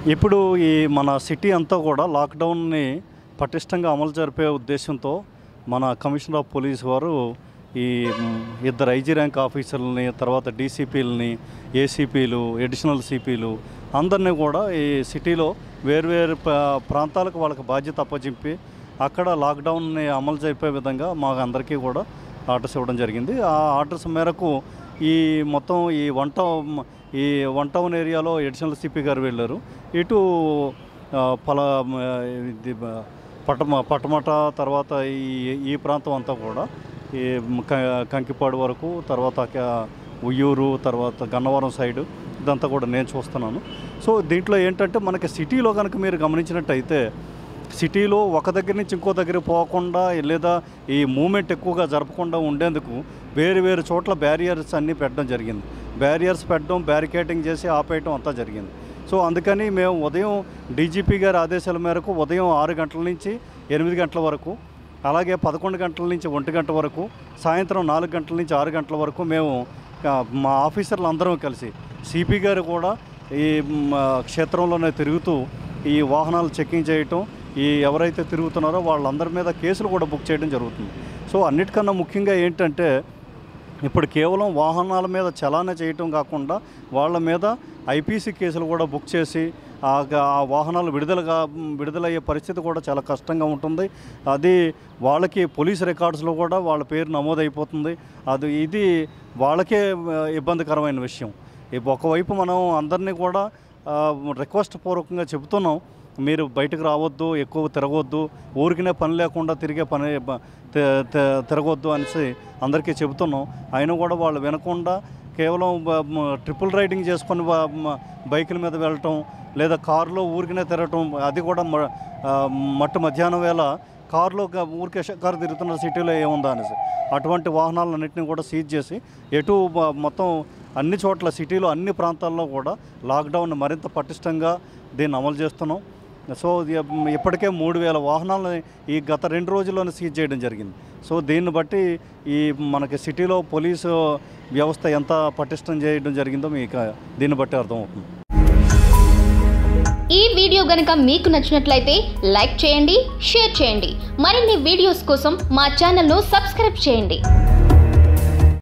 ఇప్పుడు ఈ మన సిటీ అంతా కూడా లాక్డౌన్ని పటిష్టంగా అమలు జరిపే ఉద్దేశంతో మన కమిషనర్ ఆఫ్ పోలీస్ వారు ఈ మ్, ఇద్దరు ఐజీ ర్యాంక్ ఆఫీసర్లని తర్వాత డీసీపీలని ఏసీపీలు అడిషనల్ సిపిలు అందరినీ కూడా ఈ సిటీలో వేర్వేరు ప్రా- ప్రాంతాలకు వాళ్ళకి బాధ్యత అప్పచెప్పి అక్కడ లాక్డౌన్ని అమలు జరిపే విధంగా మాకు అందరికీ కూడా ఆర్డర్స్ ఇవ్వడం జరిగింది ఆ ఆర్డర్స్ మేరకు ఈ మొత్తం ఈ వన్ టౌన్ ఈ వన్ టౌన్ ఏరియాలో అడిషనల్ సిపి గారు వెళ్ళారు ఇటు ఆ, పల మ, ఇది బ- పటమ పటమట తర్వాత ఈ ఈ ప్రాంతం అంతా కూడా ఈ క- కంకిపాడు వరకు తర్వాత క- ఉయ్యూరు తర్వాత గన్నవరం సైడు ఇదంతా కూడా నేను చూస్తున్నాను సో దీంట్లో ఏంటంటే మనకి సిటీలో కనుక మీరు గమనించినట్టయితే సిటీలో ఒక దగ్గర నుంచి ఇంకో దగ్గర పోకుండా లేదా ఈ మూమెంట్ ఎక్కువగా జరపకుండా ఉండేందుకు వేరు వేరు చోట్ల బ్యారియర్స్ అన్నీ పెట్టడం జరిగింది బ్యారియర్స్ పెట్టడం బ్యారికేటింగ్ చేసి ఆపేయటం అంతా జరిగింది సో అందుకని మేము ఉదయం డీజీపీ గారి ఆదేశాల మేరకు ఉదయం ఆరు గంటల నుంచి ఎనిమిది గంటల వరకు అలాగే పదకొండు గంటల నుంచి ఒంటి గంట వరకు సాయంత్రం నాలుగు గంటల నుంచి ఆరు గంటల వరకు మేము ఆ, మా ఆఫీసర్లు అందరం కలిసి సిపి గారు కూడా ఈ మ్, ఆ, క్షేత్రంలోనే తిరుగుతూ ఈ వాహనాలు చెక్కింగ్ చేయటం ఈ ఎవరైతే తిరుగుతున్నారో వాళ్ళందరి మీద కేసులు కూడా బుక్ చేయడం జరుగుతుంది సో అన్నిటికన్నా ముఖ్యంగా ఏంటంటే ఇప్పుడు కేవలం వాహనాల మీద చలానా చేయటం కాకుండా వాళ్ళ మీద ఐపీసీ కేసులు కూడా బుక్ చేసి ఆ గ- ఆ వాహనాలు విడుదలగా విడుదలయ్యే పరిస్థితి కూడా చాలా కష్టంగా ఉంటుంది అది వాళ్ళకి పోలీస్ రికార్డ్స్లో కూడా వాళ్ళ పేరు నమోదైపోతుంది అది ఇది వాళ్ళకే ఆ, ఇబ్బందికరమైన విషయం ఈ ఒకవైపు మనం అందరినీ కూడా ఆ, రిక్వెస్ట్ పూర్వకంగా చెబుతున్నాం మీరు బయటకు రావద్దు ఎక్కువ తిరగవద్దు ఊరికినే పని లేకుండా తిరిగే పని బ- తి- తి- తిరగొద్దు అనేసి అందరికీ చెబుతున్నాం అయినా కూడా వాళ్ళు వినకుండా కేవలం బ- మ- ట్రిపుల్ రైడింగ్ చేసుకొని బ- మ- బైకుల మీద వెళ్ళటం లేదా కారులో ఊరికినే తిరగటం అది కూడా మ- ఆ, మట్టు మధ్యాహ్నం వేళ కారులో గ- ఊరికే కారు తిరుగుతున్న సిటీలో ఏముందా అనేసి అటువంటి వాహనాలన్నింటినీ కూడా సీజ్ చేసి ఎటు బ- మొత్తం అన్ని చోట్ల సిటీలో అన్ని ప్రాంతాల్లో కూడా లాక్డౌన్ మరింత పటిష్టంగా దీన్ని అమలు చేస్తున్నాం సో ఇది ఇప్పటికే మూడు వేల వాహనాలను ఈ గత రెండు రోజుల్లోనే సీజ్ చేయడం జరిగింది సో దీన్ని బట్టి ఈ మనకి సిటీలో పోలీసు వ్యవస్థ ఎంత పటిష్టం చేయడం జరిగిందో మీకు దీన్ని బట్టి అర్థమవుతుంది ఈ వీడియో గనుక మీకు నచ్చినట్లయితే లైక్ చేయండి షేర్ చేయండి మరిన్ని వీడియోస్ కోసం మా ఛానల్ను సబ్స్క్రైబ్ చేయండి